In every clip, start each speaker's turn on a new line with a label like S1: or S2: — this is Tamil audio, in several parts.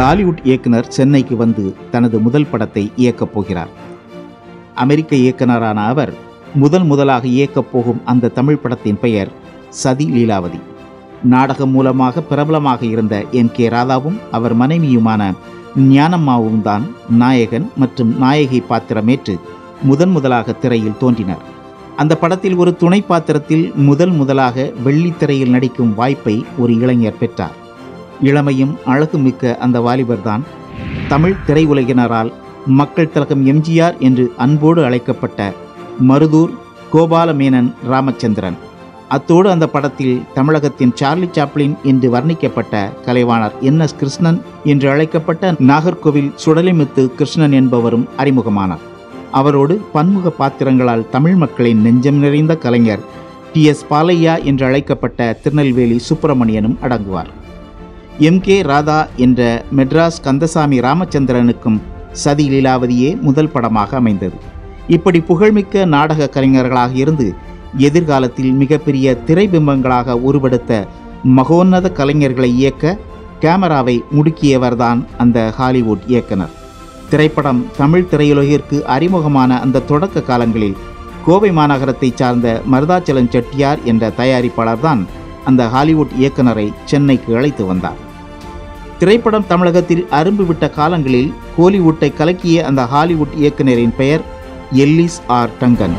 S1: ஹாலிவுட் இயக்குனர் சென்னைக்கு வந்து தனது முதல் படத்தை இயக்கப் போகிறார் அமெரிக்க இயக்குனரான அவர் முதல் முதலாக இயக்கப் போகும் அந்த தமிழ் படத்தின் பெயர் சதி லீலாவதி நாடகம் மூலமாக பிரபலமாக இருந்த என் கே ராதாவும் அவர் மனைவியுமான ஞானம்மாவும் தான் நாயகன் மற்றும் நாயகி பாத்திரமேற்று முதன் முதலாக திரையில் தோன்றினர் அந்த படத்தில் ஒரு துணை பாத்திரத்தில் முதல் முதலாக வெள்ளித்திரையில் நடிக்கும் வாய்ப்பை ஒரு இளைஞர் பெற்றார் இளமையும் அழகுமிக்க அந்த வாலிபர்தான் தமிழ் திரையுலகினரால் மக்கள் திலகம் எம்ஜிஆர் என்று அன்போடு அழைக்கப்பட்ட மருதூர் கோபாலமேனன் ராமச்சந்திரன் அத்தோடு அந்த படத்தில் தமிழகத்தின் சார்லி சாப்ளின் என்று வர்ணிக்கப்பட்ட கலைவாணர் என் எஸ் கிருஷ்ணன் என்று அழைக்கப்பட்ட நாகர்கோவில் சுடலிமுத்து கிருஷ்ணன் என்பவரும் அறிமுகமானார் அவரோடு பன்முக பாத்திரங்களால் தமிழ் மக்களின் நெஞ்சம் நிறைந்த கலைஞர் டி எஸ் பாலையா என்று அழைக்கப்பட்ட திருநெல்வேலி சுப்பிரமணியனும் அடங்குவார் எம் கே ராதா என்ற மெட்ராஸ் கந்தசாமி ராமச்சந்திரனுக்கும் சதி லீலாவதியே முதல் படமாக அமைந்தது இப்படி புகழ்மிக்க நாடக கலைஞர்களாக இருந்து எதிர்காலத்தில் மிகப்பெரிய திரைபிம்பங்களாக உருவெடுத்த மகோன்னத கலைஞர்களை இயக்க கேமராவை முடுக்கியவர்தான் அந்த ஹாலிவுட் இயக்குனர் திரைப்படம் தமிழ் திரையுலகிற்கு அறிமுகமான அந்த தொடக்க காலங்களில் கோவை மாநகரத்தை சார்ந்த மருதாச்சலம் செட்டியார் என்ற தயாரிப்பாளர்தான் அந்த ஹாலிவுட் இயக்குனரை சென்னைக்கு அழைத்து வந்தார் திரைப்படம் தமிழகத்தில் அரும்பு விட்ட காலங்களில் ஹாலிவுட்டை கலக்கிய அந்த ஹாலிவுட் இயக்குனரின் பெயர் எல்லிஸ் ஆர் டங்கன்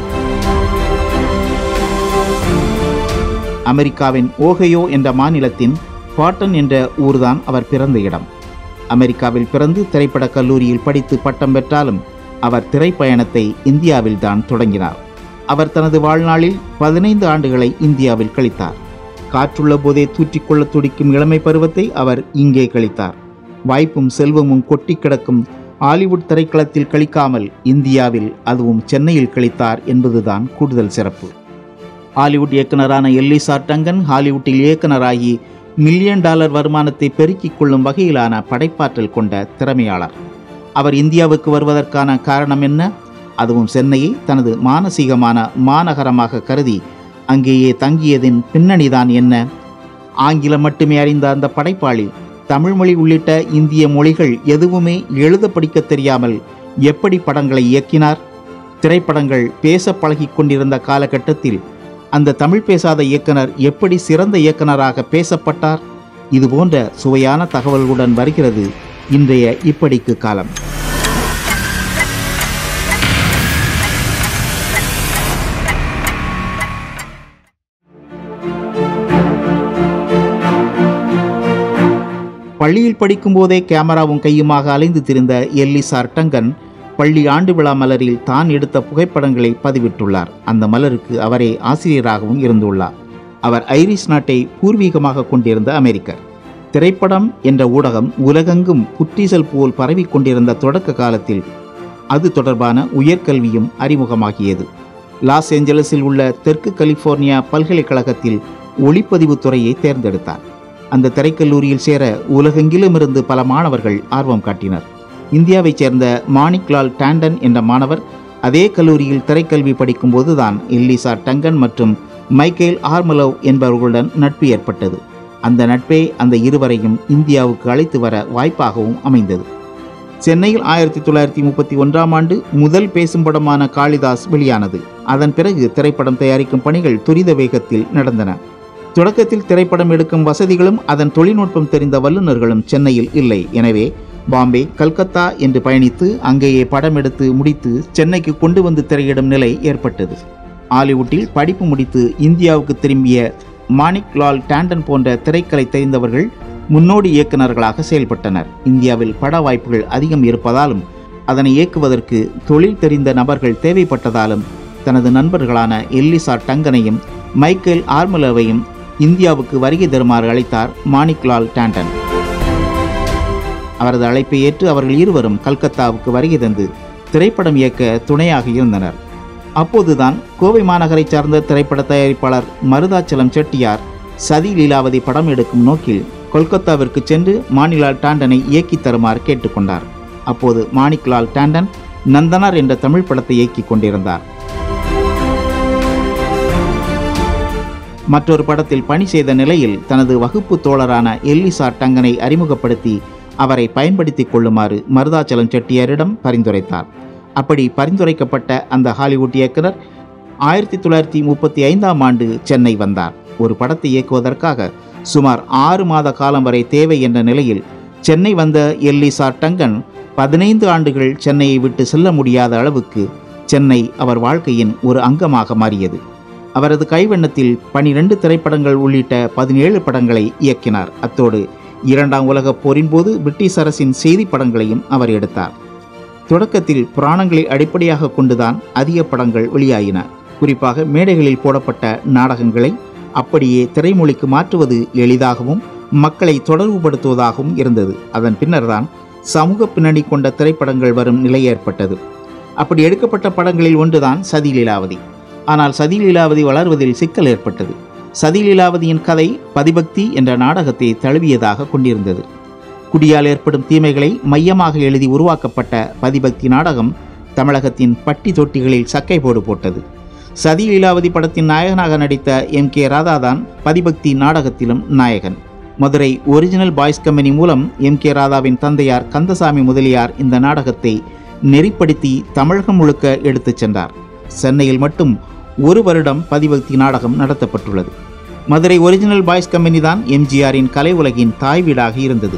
S1: அமெரிக்காவின் ஓகையோ என்ற மாநிலத்தின் பாட்டன் என்ற ஊர்தான் அவர் பிறந்த இடம் அமெரிக்காவில் பிறந்து திரைப்படக் கல்லூரியில் படித்து பட்டம் பெற்றாலும் அவர் திரைப்பயணத்தை இந்தியாவில்தான் தொடங்கினார் அவர் தனது வாழ்நாளில் பதினைந்து ஆண்டுகளை இந்தியாவில் கழித்தார் காற்றுள்ள போதே தூற்றிக்கொள்ள துடிக்கும் இளமை பருவத்தை அவர் இங்கே கழித்தார் வாய்ப்பும் செல்வமும் கொட்டி கிடக்கும் ஹாலிவுட் திரைக்களத்தில் கழிக்காமல் இந்தியாவில் அதுவும் சென்னையில் கழித்தார் என்பதுதான் கூடுதல் சிறப்பு ஹாலிவுட் இயக்குனரான எல்லிசார் டங்கன் ஹாலிவுட்டில் இயக்குனராகி மில்லியன் டாலர் வருமானத்தை பெருக்கிக் கொள்ளும் வகையிலான படைப்பாற்றல் கொண்ட திறமையாளர் அவர் இந்தியாவுக்கு வருவதற்கான காரணம் என்ன அதுவும் சென்னையை தனது மானசீகமான மாநகரமாக கருதி அங்கேயே தங்கியதின் பின்னணிதான் என்ன ஆங்கிலம் மட்டுமே அறிந்த அந்த படைப்பாளி தமிழ்மொழி உள்ளிட்ட இந்திய மொழிகள் எதுவுமே எழுத படிக்க தெரியாமல் எப்படி படங்களை இயக்கினார் திரைப்படங்கள் பேச பழகிக் கொண்டிருந்த காலகட்டத்தில் அந்த தமிழ் பேசாத இயக்குனர் எப்படி சிறந்த இயக்குனராக பேசப்பட்டார் இது போன்ற சுவையான தகவல்களுடன் வருகிறது இன்றைய இப்படிக்கு காலம் பள்ளியில் படிக்கும்போதே கேமராவும் கையுமாக அலைந்து திரிந்த எல்லிசார் டங்கன் பள்ளி ஆண்டு விழா மலரில் தான் எடுத்த புகைப்படங்களை பதிவிட்டுள்ளார் அந்த மலருக்கு அவரே ஆசிரியராகவும் இருந்துள்ளார் அவர் ஐரிஷ் நாட்டை பூர்வீகமாக கொண்டிருந்த அமெரிக்கர் திரைப்படம் என்ற ஊடகம் உலகெங்கும் புற்றீசல் போல் பரவிக் கொண்டிருந்த தொடக்க காலத்தில் அது தொடர்பான உயர்கல்வியும் அறிமுகமாகியது லாஸ் ஏஞ்சலஸில் உள்ள தெற்கு கலிஃபோர்னியா பல்கலைக்கழகத்தில் ஒளிப்பதிவு துறையை தேர்ந்தெடுத்தார் அந்த திரைக்கல்லூரியில் சேர உலகெங்கிலுமிருந்து பல மாணவர்கள் ஆர்வம் காட்டினர் இந்தியாவைச் சேர்ந்த மாணிக்லால் டாண்டன் என்ற மாணவர் அதே கல்லூரியில் திரைக்கல்வி படிக்கும்போது தான் எல்லிசா டங்கன் மற்றும் மைக்கேல் ஆர்மலவ் என்பவர்களுடன் நட்பு ஏற்பட்டது அந்த நட்பே அந்த இருவரையும் இந்தியாவுக்கு அழைத்து வர வாய்ப்பாகவும் அமைந்தது சென்னையில் ஆயிரத்தி தொள்ளாயிரத்தி முப்பத்தி ஒன்றாம் ஆண்டு முதல் பேசும் படமான காளிதாஸ் வெளியானது அதன் பிறகு திரைப்படம் தயாரிக்கும் பணிகள் துரித வேகத்தில் நடந்தன தொடக்கத்தில் திரைப்படம் எடுக்கும் வசதிகளும் அதன் தொழில்நுட்பம் தெரிந்த வல்லுநர்களும் சென்னையில் இல்லை எனவே பாம்பே கல்கத்தா என்று பயணித்து அங்கேயே படம் எடுத்து முடித்து சென்னைக்கு கொண்டு வந்து திரையிடும் நிலை ஏற்பட்டது ஹாலிவுட்டில் படிப்பு முடித்து இந்தியாவுக்கு திரும்பிய மாணிக் லால் டாண்டன் போன்ற திரைக்கலை தெரிந்தவர்கள் முன்னோடி இயக்குநர்களாக செயல்பட்டனர் இந்தியாவில் பட வாய்ப்புகள் அதிகம் இருப்பதாலும் அதனை இயக்குவதற்கு தொழில் தெரிந்த நபர்கள் தேவைப்பட்டதாலும் தனது நண்பர்களான எல்லிசா டங்கனையும் மைக்கேல் ஆர்முலவையும் இந்தியாவுக்கு வருகை தருமாறு அழைத்தார் மாணிக்லால் டாண்டன் அவரது அழைப்பை ஏற்று அவர்கள் இருவரும் கல்கத்தாவுக்கு வருகை தந்து திரைப்படம் இயக்க துணையாக இருந்தனர் அப்போதுதான் கோவை மாநகரைச் சார்ந்த திரைப்பட தயாரிப்பாளர் மருதாச்சலம் செட்டியார் சதி லீலாவதி படம் எடுக்கும் நோக்கில் கொல்கத்தாவிற்கு சென்று மாணிலால் டாண்டனை இயக்கித் தருமாறு கேட்டுக்கொண்டார் அப்போது மாணிக்லால் டாண்டன் நந்தனார் என்ற தமிழ் படத்தை இயக்கிக் கொண்டிருந்தார் மற்றொரு படத்தில் பணி செய்த நிலையில் தனது வகுப்பு தோழரான எல்லிசா டங்கனை அறிமுகப்படுத்தி அவரை பயன்படுத்திக் கொள்ளுமாறு மருதாச்சலம் செட்டியாரிடம் பரிந்துரைத்தார் அப்படி பரிந்துரைக்கப்பட்ட அந்த ஹாலிவுட் இயக்குனர் ஆயிரத்தி தொள்ளாயிரத்தி முப்பத்தி ஐந்தாம் ஆண்டு சென்னை வந்தார் ஒரு படத்தை இயக்குவதற்காக சுமார் ஆறு மாத காலம் வரை தேவை என்ற நிலையில் சென்னை வந்த எல்லிசா டங்கன் பதினைந்து ஆண்டுகள் சென்னையை விட்டு செல்ல முடியாத அளவுக்கு சென்னை அவர் வாழ்க்கையின் ஒரு அங்கமாக மாறியது அவரது கைவண்ணத்தில் பனிரெண்டு திரைப்படங்கள் உள்ளிட்ட பதினேழு படங்களை இயக்கினார் அத்தோடு இரண்டாம் உலகப் போரின் போது பிரிட்டிஷ் அரசின் செய்தி படங்களையும் அவர் எடுத்தார் தொடக்கத்தில் புராணங்களை அடிப்படையாக கொண்டுதான் அதிக படங்கள் வெளியாயின குறிப்பாக மேடைகளில் போடப்பட்ட நாடகங்களை அப்படியே திரைமொழிக்கு மாற்றுவது எளிதாகவும் மக்களை தொடர்புபடுத்துவதாகவும் இருந்தது அதன் பின்னர்தான் சமூக பின்னணி கொண்ட திரைப்படங்கள் வரும் நிலை ஏற்பட்டது அப்படி எடுக்கப்பட்ட படங்களில் ஒன்றுதான் சதி லீலாவதி ஆனால் சதி லீலாவதி வளர்வதில் சிக்கல் ஏற்பட்டது சதி லீலாவதியின் கதை பதிபக்தி என்ற நாடகத்தை தழுவியதாக கொண்டிருந்தது குடியால் ஏற்படும் தீமைகளை மையமாக எழுதி உருவாக்கப்பட்ட பதிபக்தி நாடகம் தமிழகத்தின் பட்டி தொட்டிகளில் சக்கை போடு போட்டது சதி லீலாவதி படத்தின் நாயகனாக நடித்த எம் கே ராதா தான் பதிபக்தி நாடகத்திலும் நாயகன் மதுரை ஒரிஜினல் பாய்ஸ் கம்பெனி மூலம் எம் கே ராதாவின் தந்தையார் கந்தசாமி முதலியார் இந்த நாடகத்தை நெறிப்படுத்தி தமிழகம் முழுக்க எடுத்துச் சென்றார் சென்னையில் மட்டும் ஒரு வருடம் பதிபக்தி நாடகம் நடத்தப்பட்டுள்ளது மதுரை ஒரிஜினல் பாய்ஸ் கம்பெனி தான் எம்ஜிஆரின் கலை உலகின் தாய் வீடாக இருந்தது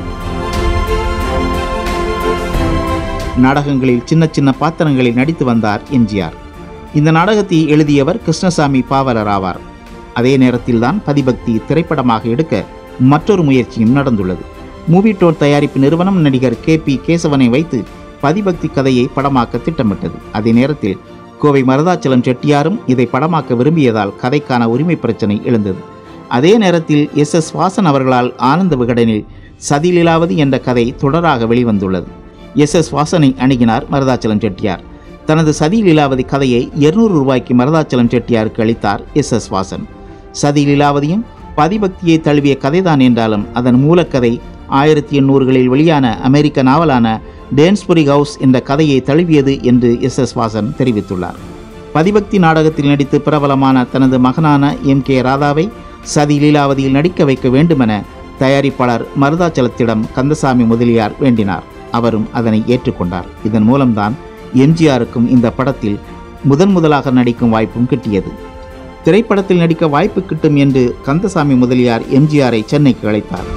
S1: நாடகங்களில் சின்ன சின்ன பாத்திரங்களில் நடித்து வந்தார் எம்ஜிஆர் இந்த நாடகத்தை எழுதியவர் கிருஷ்ணசாமி பாவலர் ஆவார் அதே நேரத்தில்தான் பதிபக்தி திரைப்படமாக எடுக்க மற்றொரு முயற்சியும் நடந்துள்ளது மூவி டோன் தயாரிப்பு நிறுவனம் நடிகர் கே பி கேசவனை வைத்து பதிபக்தி கதையை படமாக்க திட்டமிட்டது அதே நேரத்தில் கோவை மருதாச்சலம் செட்டியாரும் இதை படமாக்க விரும்பியதால் கதைக்கான உரிமை பிரச்சனை எழுந்தது அதே நேரத்தில் எஸ் எஸ் வாசன் அவர்களால் ஆனந்த விகடனில் சதிலீலாவதி என்ற கதை தொடராக வெளிவந்துள்ளது எஸ் எஸ் வாசனை அணுகினார் மருதாச்சலம் செட்டியார் தனது சதி லீலாவதி கதையை இருநூறு ரூபாய்க்கு மருதாச்சலம் செட்டியாருக்கு அளித்தார் எஸ் எஸ் வாசன் சதி லீலாவதியும் பதிபக்தியை தழுவிய கதைதான் என்றாலும் அதன் மூலக்கதை ஆயிரத்தி எண்ணூறுகளில் வெளியான அமெரிக்க நாவலான டேன்ஸ்புரி ஹவுஸ் என்ற கதையை தழுவியது என்று எஸ் எஸ் வாசன் தெரிவித்துள்ளார் பதிபக்தி நாடகத்தில் நடித்து பிரபலமான தனது மகனான எம் கே ராதாவை சதி லீலாவதியில் நடிக்க வைக்க வேண்டுமென தயாரிப்பாளர் மருதாச்சலத்திடம் கந்தசாமி முதலியார் வேண்டினார் அவரும் அதனை ஏற்றுக்கொண்டார் இதன் மூலம்தான் எம்ஜிஆருக்கும் இந்த படத்தில் முதன் முதலாக நடிக்கும் வாய்ப்பும் கிட்டியது திரைப்படத்தில் நடிக்க வாய்ப்பு கிட்டும் என்று கந்தசாமி முதலியார் எம்ஜிஆரை சென்னைக்கு அழைத்தார்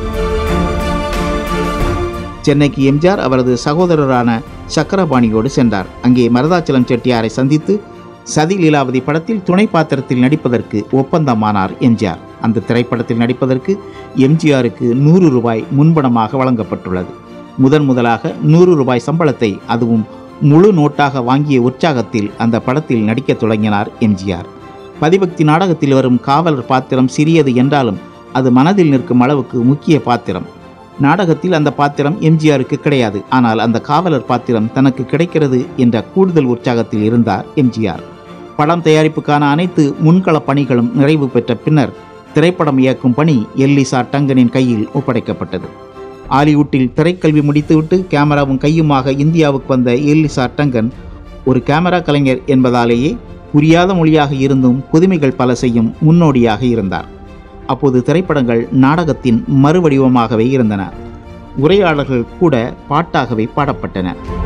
S1: சென்னைக்கு எம்ஜிஆர் அவரது சகோதரரான சக்கரபாணியோடு சென்றார் அங்கே மருதாச்சலம் செட்டியாரை சந்தித்து சதி லீலாவதி படத்தில் துணை பாத்திரத்தில் நடிப்பதற்கு ஒப்பந்தமானார் எம்ஜிஆர் அந்த திரைப்படத்தில் நடிப்பதற்கு எம்ஜிஆருக்கு நூறு ரூபாய் முன்பணமாக வழங்கப்பட்டுள்ளது முதன் முதலாக நூறு ரூபாய் சம்பளத்தை அதுவும் முழு நோட்டாக வாங்கிய உற்சாகத்தில் அந்த படத்தில் நடிக்கத் தொடங்கினார் எம்ஜிஆர் பதிபக்தி நாடகத்தில் வரும் காவலர் பாத்திரம் சிறியது என்றாலும் அது மனதில் நிற்கும் அளவுக்கு முக்கிய பாத்திரம் நாடகத்தில் அந்த பாத்திரம் எம்ஜிஆருக்கு கிடையாது ஆனால் அந்த காவலர் பாத்திரம் தனக்கு கிடைக்கிறது என்ற கூடுதல் உற்சாகத்தில் இருந்தார் எம்ஜிஆர் படம் தயாரிப்புக்கான அனைத்து முன்கள பணிகளும் நிறைவு பெற்ற பின்னர் திரைப்படம் இயக்கும் பணி எல்லிசா டங்கனின் கையில் ஒப்படைக்கப்பட்டது ஹாலிவுட்டில் திரைக்கல்வி முடித்துவிட்டு கேமராவும் கையுமாக இந்தியாவுக்கு வந்த எல்லிசா டங்கன் ஒரு கேமரா கலைஞர் என்பதாலேயே புரியாத மொழியாக இருந்தும் புதுமைகள் பல செய்யும் முன்னோடியாக இருந்தார் அப்போது திரைப்படங்கள் நாடகத்தின் மறுவடிவமாகவே இருந்தன உரையாடல்கள் கூட பாட்டாகவே பாடப்பட்டன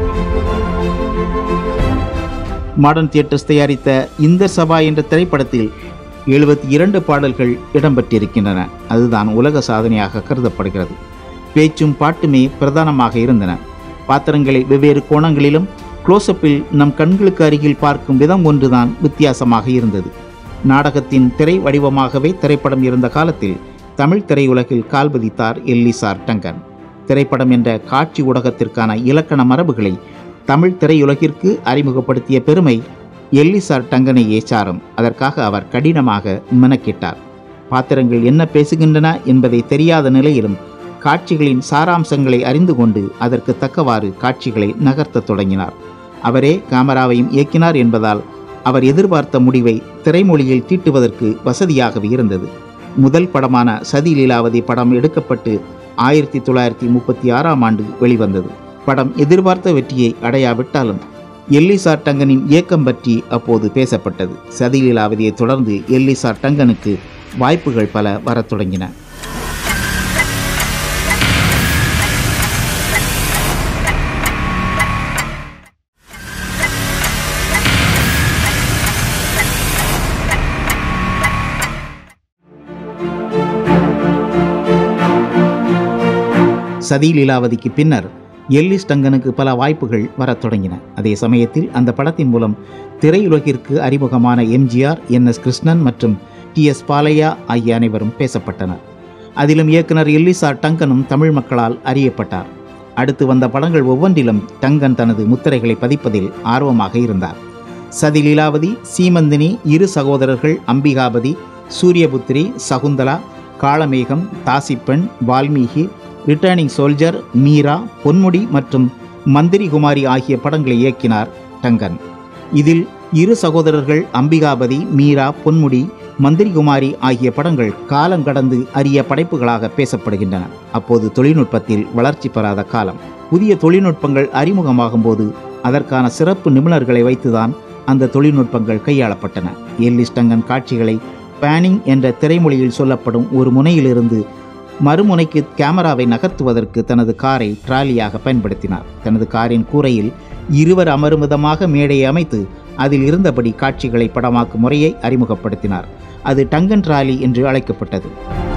S1: மாடர்ன் தியேட்டர்ஸ் தயாரித்த இந்த சபா என்ற திரைப்படத்தில் எழுபத்தி இரண்டு பாடல்கள் இடம்பெற்றிருக்கின்றன அதுதான் உலக சாதனையாக கருதப்படுகிறது பேச்சும் பாட்டுமே பிரதானமாக இருந்தன பாத்திரங்களை வெவ்வேறு கோணங்களிலும் க்ளோஸ்அப்பில் நம் கண்களுக்கு அருகில் பார்க்கும் விதம் ஒன்றுதான் வித்தியாசமாக இருந்தது நாடகத்தின் திரை வடிவமாகவே திரைப்படம் இருந்த காலத்தில் தமிழ் திரையுலகில் கால்பதித்தார் எல்லிசார் டங்கன் திரைப்படம் என்ற காட்சி ஊடகத்திற்கான இலக்கண மரபுகளை தமிழ் திரையுலகிற்கு அறிமுகப்படுத்திய பெருமை எல்லிசார் டங்கனையே சாரும் அதற்காக அவர் கடினமாக மெனக்கிட்டார் பாத்திரங்கள் என்ன பேசுகின்றன என்பதை தெரியாத நிலையிலும் காட்சிகளின் சாராம்சங்களை அறிந்து கொண்டு அதற்கு தக்கவாறு காட்சிகளை நகர்த்தத் தொடங்கினார் அவரே கேமராவையும் இயக்கினார் என்பதால் அவர் எதிர்பார்த்த முடிவை திரைமொழியில் தீட்டுவதற்கு வசதியாகவே இருந்தது முதல் படமான சதி லீலாவதி படம் எடுக்கப்பட்டு ஆயிரத்தி தொள்ளாயிரத்தி முப்பத்தி ஆறாம் ஆண்டு வெளிவந்தது படம் எதிர்பார்த்த வெற்றியை அடையாவிட்டாலும் எல்லிசார் டங்கனின் இயக்கம் பற்றி அப்போது பேசப்பட்டது சதி லீலாவதியை தொடர்ந்து எல்லிசார் டங்கனுக்கு வாய்ப்புகள் பல வரத் தொடங்கின சதி லீலாவதிக்கு பின்னர் எல்லிஸ் டங்கனுக்கு பல வாய்ப்புகள் வரத் தொடங்கின அதே சமயத்தில் அந்த படத்தின் மூலம் திரையுலகிற்கு அறிமுகமான எம்ஜிஆர் என் எஸ் கிருஷ்ணன் மற்றும் டி எஸ் பாலையா ஆகிய அனைவரும் பேசப்பட்டனர் அதிலும் இயக்குனர் எல்லிஸ் ஆர் டங்கனும் தமிழ் மக்களால் அறியப்பட்டார் அடுத்து வந்த படங்கள் ஒவ்வொன்றிலும் டங்கன் தனது முத்திரைகளை பதிப்பதில் ஆர்வமாக இருந்தார் சதி லீலாவதி சீமந்தினி இரு சகோதரர்கள் அம்பிகாபதி சூரியபுத்திரி சகுந்தலா காளமேகம் தாசிப்பெண் வால்மீகி ரிட்டர்னிங் சோல்ஜர் மீரா பொன்முடி மற்றும் மந்திரி குமாரி ஆகிய படங்களை இயக்கினார் டங்கன் இதில் இரு சகோதரர்கள் அம்பிகாபதி மீரா பொன்முடி மந்திரிகுமாரி ஆகிய படங்கள் காலங்கடந்து அரிய படைப்புகளாக பேசப்படுகின்றன அப்போது தொழில்நுட்பத்தில் வளர்ச்சி பெறாத காலம் புதிய தொழில்நுட்பங்கள் அறிமுகமாகும் போது அதற்கான சிறப்பு நிபுணர்களை வைத்துதான் அந்த தொழில்நுட்பங்கள் கையாளப்பட்டன எல்லிஸ் டங்கன் காட்சிகளை பேனிங் என்ற திரைமொழியில் சொல்லப்படும் ஒரு முனையிலிருந்து மறுமுனைக்கு கேமராவை நகர்த்துவதற்கு தனது காரை ட்ராலியாக பயன்படுத்தினார் தனது காரின் கூரையில் இருவர் அமரும் விதமாக மேடையை அமைத்து அதில் இருந்தபடி காட்சிகளை படமாக்கும் முறையை அறிமுகப்படுத்தினார் அது டங்கன் ட்ராலி என்று அழைக்கப்பட்டது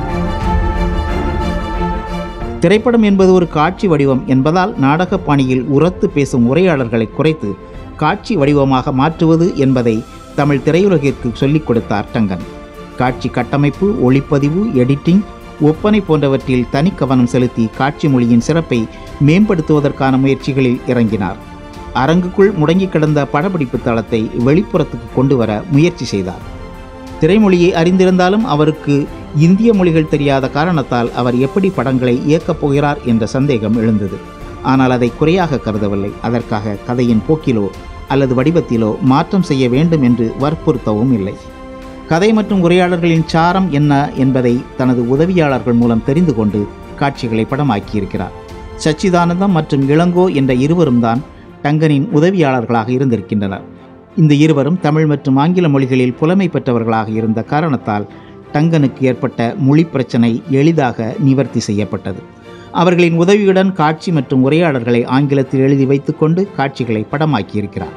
S1: திரைப்படம் என்பது ஒரு காட்சி வடிவம் என்பதால் நாடக பாணியில் உரத்து பேசும் உரையாடல்களை குறைத்து காட்சி வடிவமாக மாற்றுவது என்பதை தமிழ் திரையுலகிற்கு சொல்லிக் கொடுத்தார் டங்கன் காட்சி கட்டமைப்பு ஒளிப்பதிவு எடிட்டிங் ஒப்பனை போன்றவற்றில் தனி கவனம் செலுத்தி காட்சி மொழியின் சிறப்பை மேம்படுத்துவதற்கான முயற்சிகளில் இறங்கினார் அரங்குக்குள் முடங்கி கிடந்த படப்பிடிப்பு தளத்தை வெளிப்புறத்துக்கு கொண்டு வர முயற்சி செய்தார் திரைமொழியை அறிந்திருந்தாலும் அவருக்கு இந்திய மொழிகள் தெரியாத காரணத்தால் அவர் எப்படி படங்களை இயக்கப் போகிறார் என்ற சந்தேகம் எழுந்தது ஆனால் அதை குறையாக கருதவில்லை அதற்காக கதையின் போக்கிலோ அல்லது வடிவத்திலோ மாற்றம் செய்ய வேண்டும் என்று வற்புறுத்தவும் இல்லை கதை மற்றும் உரையாடல்களின் சாரம் என்ன என்பதை தனது உதவியாளர்கள் மூலம் தெரிந்து கொண்டு காட்சிகளை படமாக்கியிருக்கிறார் சச்சிதானந்தம் மற்றும் இளங்கோ என்ற இருவரும் தான் டங்கனின் உதவியாளர்களாக இருந்திருக்கின்றனர் இந்த இருவரும் தமிழ் மற்றும் ஆங்கில மொழிகளில் புலமை பெற்றவர்களாக இருந்த காரணத்தால் டங்கனுக்கு ஏற்பட்ட மொழி பிரச்சனை எளிதாக நிவர்த்தி செய்யப்பட்டது அவர்களின் உதவியுடன் காட்சி மற்றும் உரையாடல்களை ஆங்கிலத்தில் எழுதி வைத்துக்கொண்டு காட்சிகளை படமாக்கியிருக்கிறார்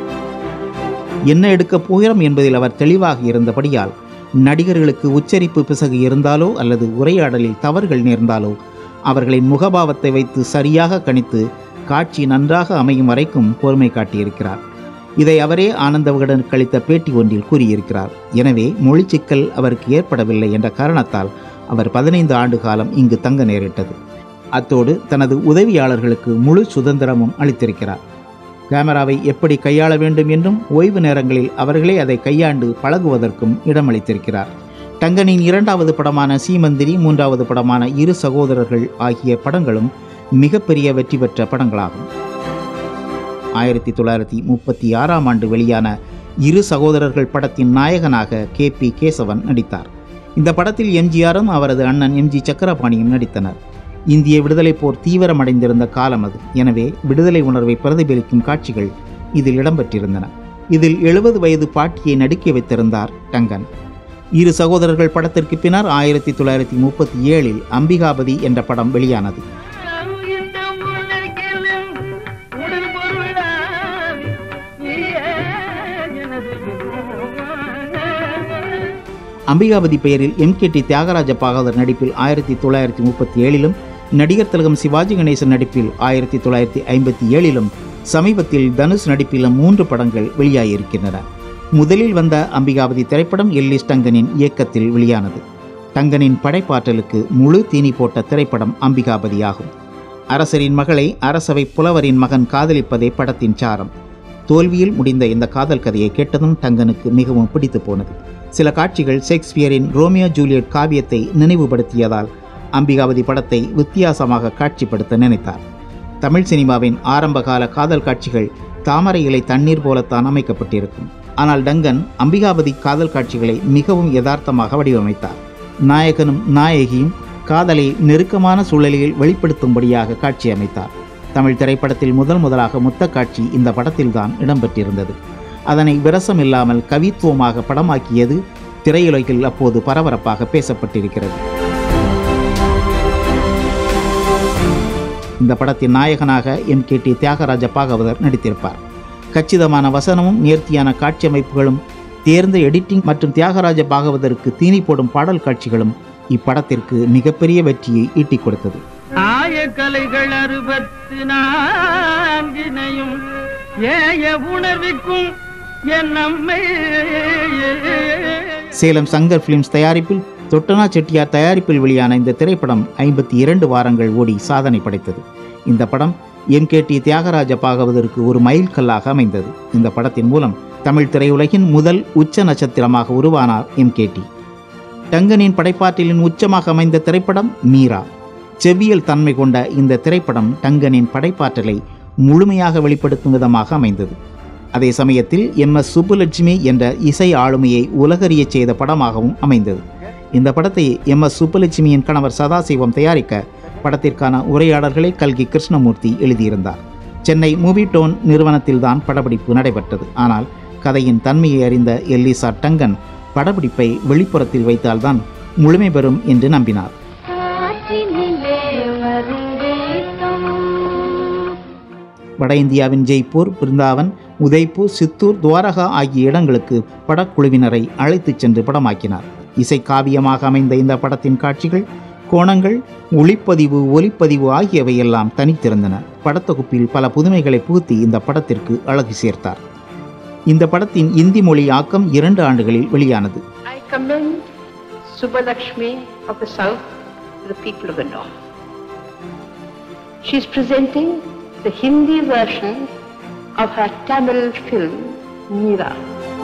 S1: என்ன எடுக்கப் போகிறோம் என்பதில் அவர் தெளிவாக இருந்தபடியால் நடிகர்களுக்கு உச்சரிப்பு பிசகு இருந்தாலோ அல்லது உரையாடலில் தவறுகள் நேர்ந்தாலோ அவர்களின் முகபாவத்தை வைத்து சரியாக கணித்து காட்சி நன்றாக அமையும் வரைக்கும் பொறுமை காட்டியிருக்கிறார் இதை அவரே ஆனந்த விகடன் கழித்த பேட்டி ஒன்றில் கூறியிருக்கிறார் எனவே மொழி சிக்கல் அவருக்கு ஏற்படவில்லை என்ற காரணத்தால் அவர் பதினைந்து ஆண்டு காலம் இங்கு தங்க நேரிட்டது அத்தோடு தனது உதவியாளர்களுக்கு முழு சுதந்திரமும் அளித்திருக்கிறார் கேமராவை எப்படி கையாள வேண்டும் என்றும் ஓய்வு நேரங்களில் அவர்களே அதை கையாண்டு பழகுவதற்கும் இடமளித்திருக்கிறார் டங்கனின் இரண்டாவது படமான சீமந்திரி மூன்றாவது படமான இரு சகோதரர்கள் ஆகிய படங்களும் மிகப்பெரிய வெற்றி பெற்ற படங்களாகும் ஆயிரத்தி தொள்ளாயிரத்தி முப்பத்தி ஆறாம் ஆண்டு வெளியான இரு சகோதரர்கள் படத்தின் நாயகனாக கே பி கேசவன் நடித்தார் இந்த படத்தில் எம்ஜிஆரும் அவரது அண்ணன் எம்ஜி சக்கரபாணியும் நடித்தனர் இந்திய விடுதலை போர் தீவிரமடைந்திருந்த காலம் அது எனவே விடுதலை உணர்வை பிரதிபலிக்கும் காட்சிகள் இதில் இடம்பெற்றிருந்தன இதில் எழுபது வயது பாட்டியை நடுக்கி வைத்திருந்தார் டங்கன் இரு சகோதரர்கள் படத்திற்கு பின்னர் ஆயிரத்தி தொள்ளாயிரத்தி முப்பத்தி ஏழில் அம்பிகாபதி என்ற படம் வெளியானது
S2: இந்த உலகிலும் உடல் பொருளாம் நீயே எனது குருவானே.
S1: அம்பிகாபதி பெயரில் M K T Thyagaraja Bhagavathar நடிப்பில் ஆயிரத்தி தொள்ளாயிரத்தி முப்பத்தி ஏழிலும் நடிகர் திலகம் சிவாஜி கணேசன் நடிப்பில் ஆயிரத்தி தொள்ளாயிரத்தி ஐம்பத்தி ஏழிலும் சமீபத்தில் தனுஷ் நடிப்பிலும் மூன்று படங்கள் வெளியாகியிருக்கின்றன முதலில் வந்த அம்பிகாபதி திரைப்படம் எல்லிஸ் டங்கனின் இயக்கத்தில் வெளியானது டங்கனின் படைப்பாற்றலுக்கு முழு தீனி போட்ட திரைப்படம் அம்பிகாபதி ஆகும் அரசரின் மகளை அரசவை புலவரின் மகன் காதலிப்பதே படத்தின் சாரம் தோல்வியில் முடிந்த இந்த காதல் கதையை கேட்டதும் டங்கனுக்கு மிகவும் பிடித்து போனது சில காட்சிகள் ஷேக்ஸ்பியரின் ரோமியோ ஜூலியட் காவியத்தை நினைவுபடுத்தியதால் அம்பிகாவதி படத்தை வித்தியாசமாக காட்சிப்படுத்த நினைத்தார் தமிழ் சினிமாவின் ஆரம்பகால காதல் காட்சிகள் தாமரை இலை தண்ணீர் போலத்தான் அமைக்கப்பட்டிருக்கும் ஆனால் டங்கன் அம்பிகாபதி காதல் காட்சிகளை மிகவும் யதார்த்தமாக வடிவமைத்தார் நாயகனும் நாயகியும் காதலை நெருக்கமான சூழலில் வெளிப்படுத்தும்படியாக காட்சி அமைத்தார் தமிழ் திரைப்படத்தில் முதல் முதலாக முத்த காட்சி இந்த படத்தில்தான் இடம்பெற்றிருந்தது அதனை விரசம் இல்லாமல் கவித்துவமாக படமாக்கியது திரையுலகில் அப்போது பரபரப்பாக பேசப்பட்டிருக்கிறது இந்த படத்தின் நாயகனாக M K T Thyagaraja Bhagavathar நடித்திருப்பார் கச்சிதமான வசனமும் நேர்த்தியான காட்சி அமைப்புகளும் தேர்ந்த எடிட்டிங் மற்றும் தியாகராஜ பாகவதற்கு தீனி போடும் பாடல் காட்சிகளும் இப்படத்திற்கு மிகப்பெரிய வெற்றியை ஈட்டிக் கொடுத்தது
S2: ஆய கலைகள் அறுபத்து நான்கினையும் ஏய உணர்விக்கும் என் நம்மை
S1: சேலம் சங்கர் பிலிம்ஸ் தயாரிப்பில் தொட்டனா செட்டியார் தயாரிப்பில் வெளியான இந்த திரைப்படம் ஐம்பத்தி இரண்டு வாரங்கள் ஓடி சாதனை படைத்தது இந்த படம் எம் கே டி தியாகராஜ பாகவதற்கு ஒரு மைல்கல்லாக அமைந்தது இந்த படத்தின் மூலம் தமிழ் திரையுலகின் முதல் உச்ச நட்சத்திரமாக உருவானார் எம் கே டி டங்கனின் படைப்பாற்றலின் உச்சமாக அமைந்த திரைப்படம் மீரா செவ்வியல் தன்மை கொண்ட இந்த திரைப்படம் டங்கனின் படைப்பாற்றலை முழுமையாக வெளிப்படுத்தும் விதமாக அமைந்தது அதே சமயத்தில் எம் எஸ் சுப்புலட்சுமி என்ற இசை ஆளுமையை உலகறியச் செய்த படமாகவும் அமைந்தது இந்த படத்தை எம் எஸ் சுப்புலட்சுமியின் கணவர் சதாசிவம் தயாரிக்க படத்திற்கான உரையாடல்களை கல்கி கிருஷ்ணமூர்த்தி எழுதியிருந்தார் சென்னை மூவி டோன் நிறுவனத்தில்தான் படப்பிடிப்பு நடைபெற்றது ஆனால் கதையின் தன்மையை அறிந்த எல்லிசா டங்கன் படப்பிடிப்பை வெளிப்புறத்தில் வைத்தால்தான் முழுமை பெறும் என்று நம்பினார்
S3: காற்றினிலே வருவேகம்
S1: வட இந்தியாவின் ஜெய்ப்பூர் பிருந்தாவன் உதய்பூர் சித்தூர் துவாரகா ஆகிய இடங்களுக்கு படக்குழுவினரை அழைத்துச் சென்று படமாக்கினார் இசை காவியமாக அமைந்த இந்த படத்தின் காட்சிகள் கோணங்கள் ஒளிப்பதிவு ஒலிப்பதிவு ஆகியவையெல்லாம் தனித்திருந்தன படத்தொகுப்பில் பல புதுமைகளை புகுத்தி இந்த படத்திற்கு அழகு சேர்த்தார் இந்த படத்தின் இந்தி மொழி ஆக்கம் இரண்டு ஆண்டுகளில் வெளியானது
S4: I commend Subbalakshmi of the South to the people of the North. She is presenting the Hindi version of her Tamil film, Meera.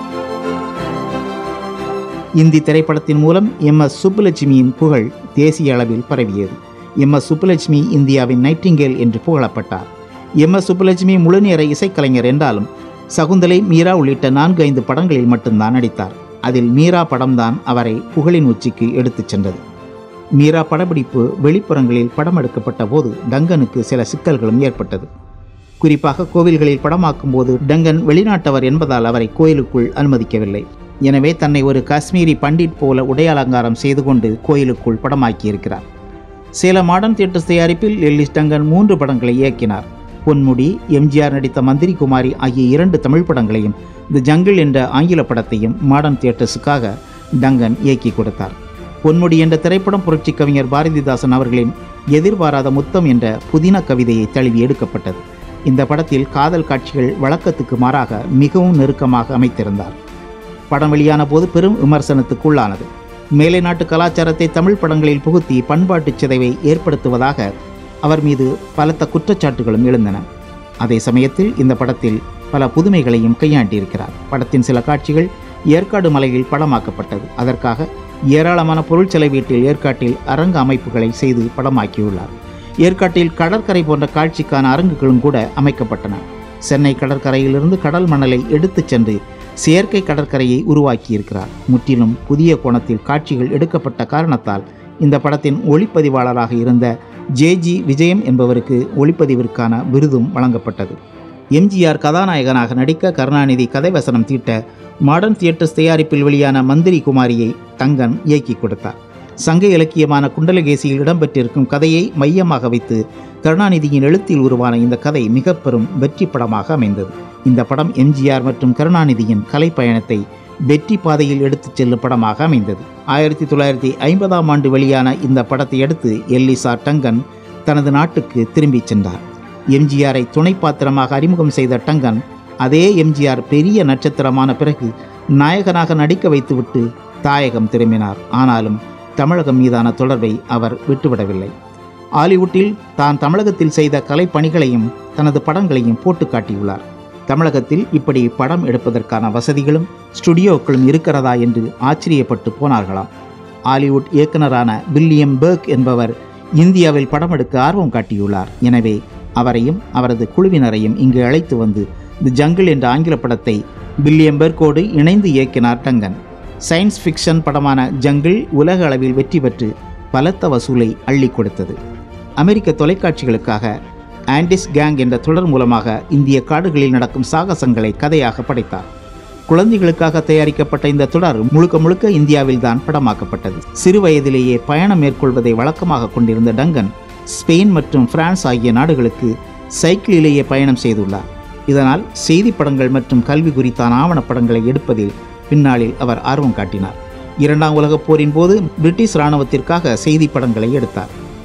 S1: Hindi திரைப்படத்தின் மூலம் எம் எஸ் சுப்புலட்சுமியின் புகழ் தேசிய அளவில் பரவியது எம் எஸ் சுப்புலட்சுமி இந்தியாவின் நைட்டிங்கேல் என்று புகழப்பட்டார் எம் எஸ் சுப்புலட்சுமி முழுநேர இசைக்கலைஞர் என்றாலும் சகுந்தலை மீரா உள்ளிட்ட நான்கு ஐந்து படங்களில் மட்டும்தான் நடித்தார் அதில் மீரா படம்தான் அவரை புகழின் உச்சிக்கு எடுத்துச் சென்றது மீரா படப்பிடிப்பு வெளிப்புறங்களில் படம் எடுக்கப்பட்ட போது டங்கனுக்கு சில சிக்கல்களும் ஏற்பட்டது குறிப்பாக கோவில்களில் படமாக்கும் போது டங்கன் வெளிநாட்டவர் என்பதால் அவரை கோயிலுக்குள் அனுமதிக்கவில்லை எனவே தன்னை ஒரு காஷ்மீரி பண்டிட் போல உடை அலங்காரம் செய்து கொண்டு கோயிலுக்குள் படமாக்கியிருக்கிறார் சேலம் மாடர்ன் தியேட்டர்ஸ் தயாரிப்பில் எல்லிஸ் டங்கன் மூன்று படங்களை இயக்கினார் பொன்முடி எம்ஜிஆர் நடித்த மந்திரி குமாரி ஆகிய இரண்டு தமிழ் படங்களையும் தி ஜங்கிள் என்ற ஆங்கில படத்தையும் மாடர்ன் தியேட்டர்ஸுக்காக டங்கன் இயக்கி கொடுத்தார் பொன்முடி என்ற திரைப்படம் புரட்சி கவிஞர் பாரதிதாசன் அவர்களின் எதிர்பாராத முத்தம் என்ற புதின கவிதையை தழுவி எடுக்கப்பட்டது இந்த படத்தில் காதல் காட்சிகள் வழக்கத்துக்கு மாறாக மிகவும் நெருக்கமாக அமைத்திருந்தார் படம் வெளியான போது பெரும் விமர்சனத்துக்குள்ளானது மேலை நாட்டு கலாச்சாரத்தை தமிழ் படங்களில் புகுத்தி பண்பாட்டுச் சிதைவை ஏற்படுத்துவதாக அவர் மீது பலத்த குற்றச்சாட்டுகளும் எழுந்தன அதே சமயத்தில் இந்த படத்தில் பல புதுமைகளையும் கையாண்டியிருக்கிறார் படத்தின் சில காட்சிகள் ஏற்காடு மலையில் படமாக்கப்பட்டது அதற்காக ஏராளமான பொருள் செலவீட்டில் ஏற்காட்டில் அரங்க அமைப்புகளை செய்து படமாக்கியுள்ளார் ஏற்காட்டில் கடற்கரை போன்ற காட்சிக்கான அரங்குகளும் கூட அமைக்கப்பட்டன சென்னை கடற்கரையிலிருந்து கடல் மணலை எடுத்துச் சென்று செயற்கை கடற்கரையை உருவாக்கியிருக்கிறார் முற்றிலும் புதிய கோணத்தில் காட்சிகள் எடுக்கப்பட்ட காரணத்தால் இந்த படத்தின் ஒளிப்பதிவாளராக இருந்த ஜே ஜி விஜயம் என்பவருக்கு ஒளிப்பதிவிற்கான விருதும் வழங்கப்பட்டது எம்ஜிஆர் கதாநாயகனாக நடிக்க கருணாநிதி கதைவசனம் தீட்ட மாடர்ன் தியேட்டர்ஸ் தயாரிப்பில் வெளியான மந்திரி குமாரியை தங்கன் இயக்கி கொடுத்தார் சங்க இலக்கியமான குண்டலகேசியில் இடம்பெற்றிருக்கும் கதையை மையமாக வைத்து கருணாநிதியின் எழுத்தில் உருவான இந்த கதை மிக பெரும் வெற்றி படமாக அமைந்தது இந்த படம் எம்ஜிஆர் மற்றும் கருணாநிதியின் கலை பயணத்தை வெற்றி பாதையில் எடுத்துச் செல்லும் படமாக அமைந்தது ஆயிரத்தி தொள்ளாயிரத்தி ஐம்பதாம் ஆண்டு வெளியான இந்த படத்தை அடுத்து எல்லிசா டங்கன் தனது நாட்டுக்கு திரும்பிச் சென்றார் எம்ஜிஆரை துணை பாத்திரமாக அறிமுகம் செய்த டங்கன் அதே எம்ஜிஆர் பெரிய நட்சத்திரமான பிறகு நாயகனாக நடிக்க வைத்துவிட்டு தாயகம் திரும்பினார் ஆனாலும் தமிழகம் மீதான தொடர்பை அவர் விட்டுவிடவில்லை ஹாலிவுட்டில் தான் தமிழகத்தில் செய்த கலைப்பணிகளையும் தனது படங்களையும் போட்டு காட்டியுள்ளார் தமிழகத்தில் இப்படி படம் எடுப்பதற்கான வசதிகளும் ஸ்டுடியோக்களும் இருக்கிறதா என்று ஆச்சரியப்பட்டு போனார்களாம் ஹாலிவுட் இயக்குனரான வில்லியம் பெர்க் என்பவர் இந்தியாவில் படம் எடுக்க ஆர்வம் காட்டியுள்ளார் எனவே அவரையும் அவரது குழுவினரையும் இங்கு அழைத்து வந்து தி ஜங்கிள் என்ற ஆங்கில படத்தை வில்லியம் பெர்க்கோடு இணைந்து இயக்கினார் டங்கன் சயின்ஸ் ஃபிக்ஷன் படமான ஜங்கிள் உலக அளவில் வெற்றி பெற்று பலத்த வசூலை அள்ளி கொடுத்தது அமெரிக்க தொலைக்காட்சிகளுக்காக ஆண்டிஸ் கேங் என்ற தொடர் மூலமாக இந்திய காடுகளில் நடக்கும் சாகசங்களை கதையாக படைத்தார் குழந்தைகளுக்காக தயாரிக்கப்பட்ட இந்த தொடர் முழுக்க முழுக்க இந்தியாவில் தான் படமாக்கப்பட்டது சிறு வயதிலேயே பயணம் மேற்கொள்வதை வழக்கமாக கொண்டிருந்த டங்கன் ஸ்பெயின் மற்றும் பிரான்ஸ் ஆகிய நாடுகளுக்கு சைக்கிளிலேயே பயணம் செய்துள்ளார் இதனால் செய்தி படங்கள் மற்றும் கல்வி குறித்தான ஆவணப்படங்களை எடுப்பதில் பின்னாளில் அவர் ஆர்வம் காட்டினார் இரண்டாம் உலகப் போரின் போது பிரிட்டிஷ் இராணுவத்திற்காக செய்தி படங்களை எடுத்தார்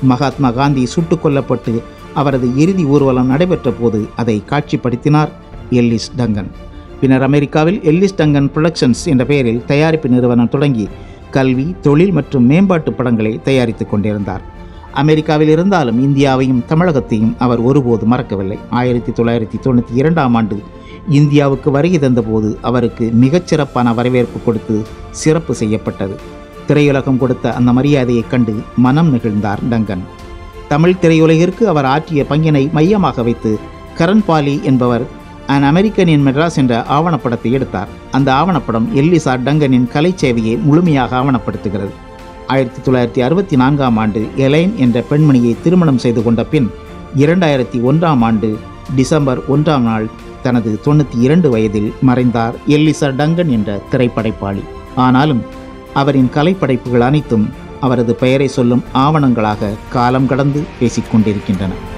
S1: மகாத்மா காந்தி சுட்டுக் கொல்லப்பட்டு அவரது இறுதி ஊர்வலம் நடைபெற்ற போது அதை காட்சிப்படுத்தினார் எல்லிஸ் டங்கன் பின்னர் அமெரிக்காவில் எல்லிஸ் டங்கன் புரொடக்ஷன்ஸ் என்ற பெயரில் தயாரிப்பு நிறுவனம் தொடங்கி கல்வி தொழில் மற்றும் மேம்பாட்டு படங்களை தயாரித்துக் கொண்டிருந்தார் அமெரிக்காவில் இருந்தாலும் இந்தியாவையும் தமிழகத்தையும் அவர் ஒருபோது மறக்கவில்லை ஆயிரத்தி தொள்ளாயிரத்தி தொண்ணூற்றி இரண்டாம் ஆண்டு இந்தியாவுக்கு வருகை தந்தபோது அவருக்கு மிகச்சிறப்பான வரவேற்பு கொடுத்து சிறப்பு செய்யப்பட்டது திரையுலகம் கொடுத்த அந்த மரியாதையைக் கண்டு மனம் நெகிழ்ந்தார் டங்கன் தமிழ் திரையுலகிற்கு அவர் ஆற்றிய பங்கினை மையமாக வைத்து கரண் பாலி என்பவர் அன் அமெரிக்கன் இன் மெட்ராஸ் என்ற ஆவணப்படத்தை எடுத்தார் அந்த ஆவணப்படம் எல்லிசா டங்கனின் கலை சேவையை முழுமையாக ஆவணப்படுத்துகிறது ஆயிரத்தி தொள்ளாயிரத்தி அறுபத்தி நான்காம் ஆண்டு எலைன் என்ற பெண்மணியை திருமணம் செய்து கொண்ட பின் இரண்டாயிரத்தி ஒன்றாம் ஆண்டு டிசம்பர் ஒன்றாம் நாள் தனது தொண்ணூற்றி இரண்டு வயதில் மறைந்தார் எல்லிசா டங்கன் என்ற திரைப்படைப்பாளி ஆனாலும் அவரின் கலைப்படைப்புகள் அனைத்தும் அவரது பெயரை சொல்லும் ஆவணங்களாக காலம் கடந்து பேசிக்கொண்டிருக்கின்றன